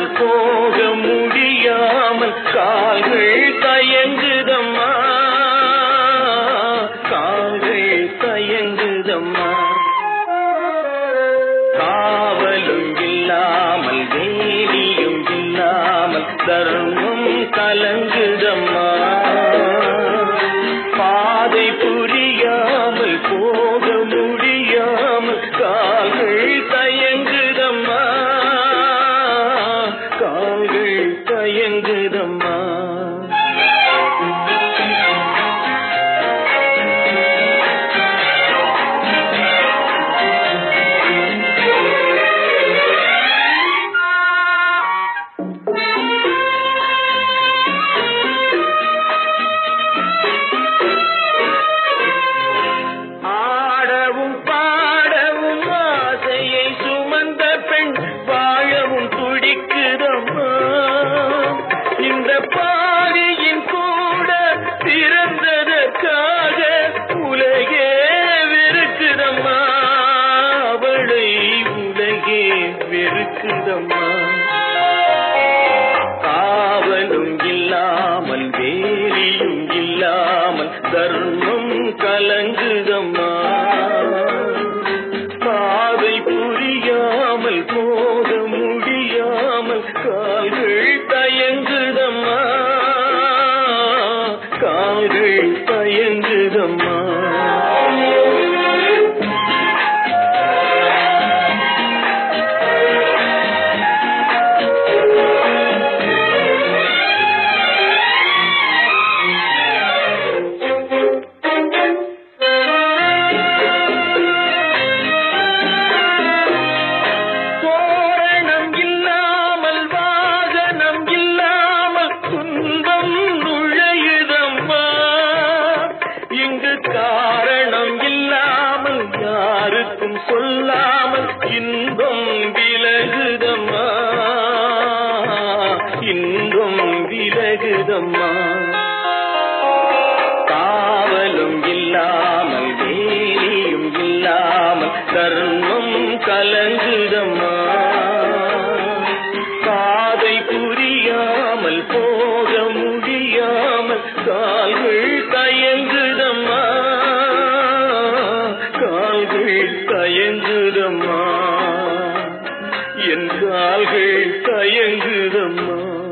போக முடியாமல் கால்கள் தயங்குதம்மா கால்கள் தயங்குதம்மா காவலும் இல்லாமல் வேலியும் இல்லாமல் தர்மம் கலங்குதம்மா பாதை புரியாமல் போக முடியாமல் கால்கள் தயங்குதம்மா கால்கள் தயங்குதம்மா ஆடவும் பாடவும் ஆசையை சுமந்த பெண் வாழவும் துடிக்குதம்மா இந்த பாரியின் கூட பிறந்ததற்காக உலகே வெறுக்குதம்மா அவளை உலகே வெறுக்குதம்மா காவலும் இல்லாமல் வேலியும் இல்லாமல் தர்மம் கலங்குதம்மா பாதை புரியாமல் போக முடியாமல் கால்கள் தயங்குதம்மா கால்கள் தயங்குதம்மா தோரணம் இல்லாமல் வாகனம் இல்லாமல் துன்பம் நுழையுதம்மா இங்கு காரணம் இல்லாமல் யாருக்கும் சொல்லாமல் இன்பம் விலகுதம்மா இன்பம் விலகுதம்மா காவலும் இல்லாமல் வேலியும் இல்லாமல் தர்மம் கலங்குதம்மா பாதை புரியாமல் போக முடியாமல் கால்கள் தயங்குதம்மா கால்கள் தயங்குதம்மா என் கால்கள் தயங்குதம்மா